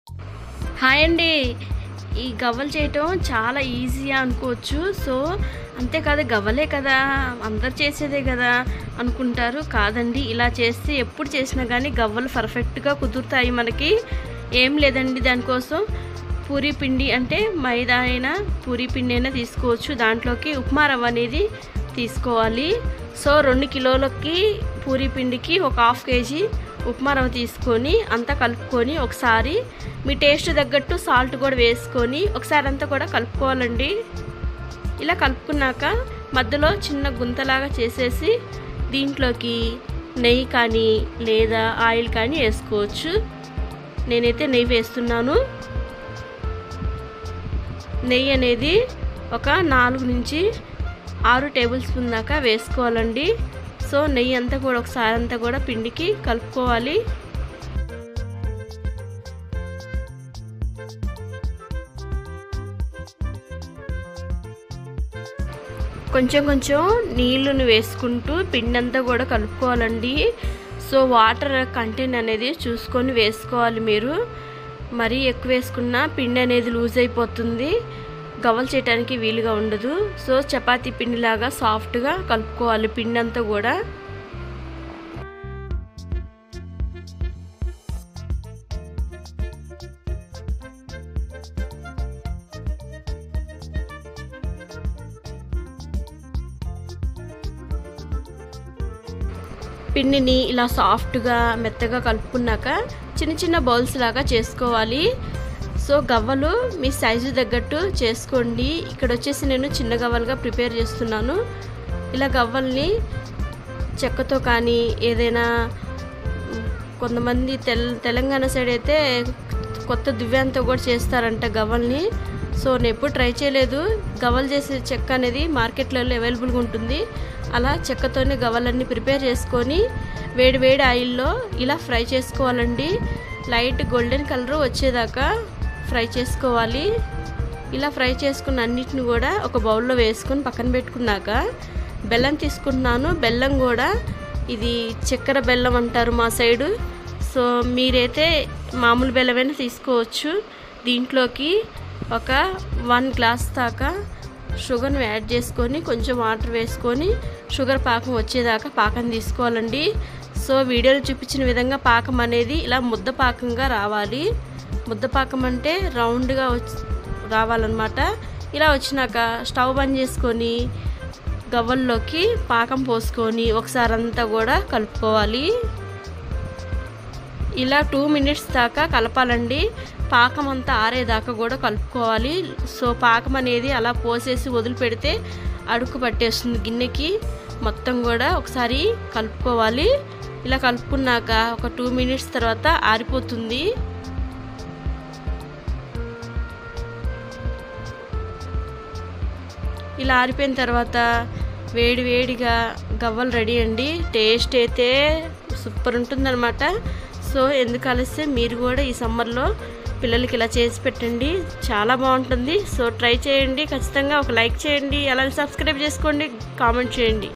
hi అండి ఈ గవ్వలు చేయటం చాలా ఈజీ అనుకోవచ్చు సో అంతేకాదు గవ్వలే కదా అందరు చేసేదే కదా అనుకుంటారు కాదండి ఇలా చేస్తే ఎప్పుడు చేసినా కానీ గవ్వలు పర్ఫెక్ట్గా కుదురుతాయి మనకి ఏం లేదండి దానికోసం పూరీ పిండి అంటే మైదా అయినా పూరీ పిండి అయినా తీసుకోవచ్చు దాంట్లోకి ఉప్మా రవ్వ అనేది తీసుకోవాలి సో రెండు కిలోలకి పూరీ పిండికి ఒక హాఫ్ కేజీ ఉప్మా రవ్వ తీసుకొని అంతా కలుపుకొని ఒకసారి మీ టేస్ట్ తగ్గట్టు సాల్ట్ కూడా వేసుకొని ఒకసారి అంతా కూడా కలుపుకోవాలండి ఇలా కలుపుకున్నాక మధ్యలో చిన్న గుంతలాగా చేసేసి దీంట్లోకి నెయ్యి కానీ లేదా ఆయిల్ కానీ వేసుకోవచ్చు నేనైతే నెయ్యి వేస్తున్నాను నెయ్యి అనేది ఒక నాలుగు నుంచి ఆరు టేబుల్ స్పూన్ దాకా వేసుకోవాలండి సో నెయ్యి అంతా కూడా ఒకసారి అంతా కూడా పిండికి కలుపుకోవాలి కొంచెం కొంచెం నీళ్ళను వేసుకుంటూ పిండి అంతా కూడా కలుపుకోవాలండి సో వాటర్ కంటెంట్ అనేది చూసుకొని వేసుకోవాలి మీరు మరీ ఎక్కువ వేసుకున్నా పిండి అనేది లూజ్ అయిపోతుంది గవ్వలు చేయడానికి వీలుగా ఉండదు సో చపాతీ పిండిలాగా సాఫ్ట్గా కలుపుకోవాలి పిండి అంతా కూడా పిండిని ఇలా సాఫ్ట్గా మెత్తగా కలుపుకున్నాక చిన్న చిన్న బౌల్స్ లాగా చేసుకోవాలి సో గవ్వలు మీ సైజు తగ్గట్టు చేసుకోండి ఇక్కడ వచ్చేసి నేను చిన్న గవ్వలుగా ప్రిపేర్ చేస్తున్నాను ఇలా గవ్వల్ని చెక్కతో కానీ ఏదైనా కొంతమంది తెల్ తెలంగాణ సైడ్ అయితే కొత్త దివ్యాంతో కూడా చేస్తారంట గవ్వల్ని సో నేను ఎప్పుడు ట్రై చేయలేదు గవ్వలు చేసే చెక్క అనేది మార్కెట్లలో అవైలబుల్గా ఉంటుంది అలా చెక్కతోనే గవ్వలన్నీ ప్రిపేర్ చేసుకొని వేడి వేడి ఆయిల్లో ఇలా ఫ్రై చేసుకోవాలండి లైట్ గోల్డెన్ కలర్ వచ్చేదాకా ఫ్రై చేసుకోవాలి ఇలా ఫ్రై చేసుకున్న అన్నిటిని కూడా ఒక బౌల్లో వేసుకొని పక్కన పెట్టుకున్నాక బెల్లం తీసుకుంటున్నాను బెల్లం కూడా ఇది చక్కెర బెల్లం అంటారు మా సైడు సో మీరైతే మామూలు బెల్లమైనా తీసుకోవచ్చు దీంట్లోకి ఒక వన్ గ్లాస్ దాకా షుగర్ని యాడ్ చేసుకొని కొంచెం వాటర్ వేసుకొని షుగర్ పాకం వచ్చేదాకా పాకం తీసుకోవాలండి సో వీడియోలో చూపించిన విధంగా పాకం అనేది ఇలా ముద్ద పాకంగా రావాలి ముద్ద పాకం అంటే రౌండ్గా వచ్చి రావాలన్నమాట ఇలా వచ్చినాక స్టవ్ బంద్ చేసుకొని గవ్వల్లోకి పాకం పోసుకొని ఒకసారి అంతా కూడా కలుపుకోవాలి ఇలా టూ మినిట్స్ దాకా కలపాలండి పాకం అంతా ఆరేదాకా కూడా కలుపుకోవాలి సో పాకం అనేది అలా పోసేసి వదిలిపెడితే అడుగు పట్టేస్తుంది గిన్నెకి మొత్తం కూడా ఒకసారి కలుపుకోవాలి ఇలా కలుపుకున్నాక ఒక టూ మినిట్స్ తర్వాత ఆరిపోతుంది ఇలా ఆరిపోయిన తర్వాత వేడి వేడిగా గవ్వలు రెడీ అండి టేస్ట్ అయితే సూపర్ ఉంటుందన్నమాట సో ఎందుకు కలిస్తే మీరు కూడా ఈ సమ్మర్లో పిల్లలకి ఇలా చేసి పెట్టండి చాలా బాగుంటుంది సో ట్రై చేయండి ఖచ్చితంగా ఒక లైక్ చేయండి అలాగే సబ్స్క్రైబ్ చేసుకోండి కామెంట్ చేయండి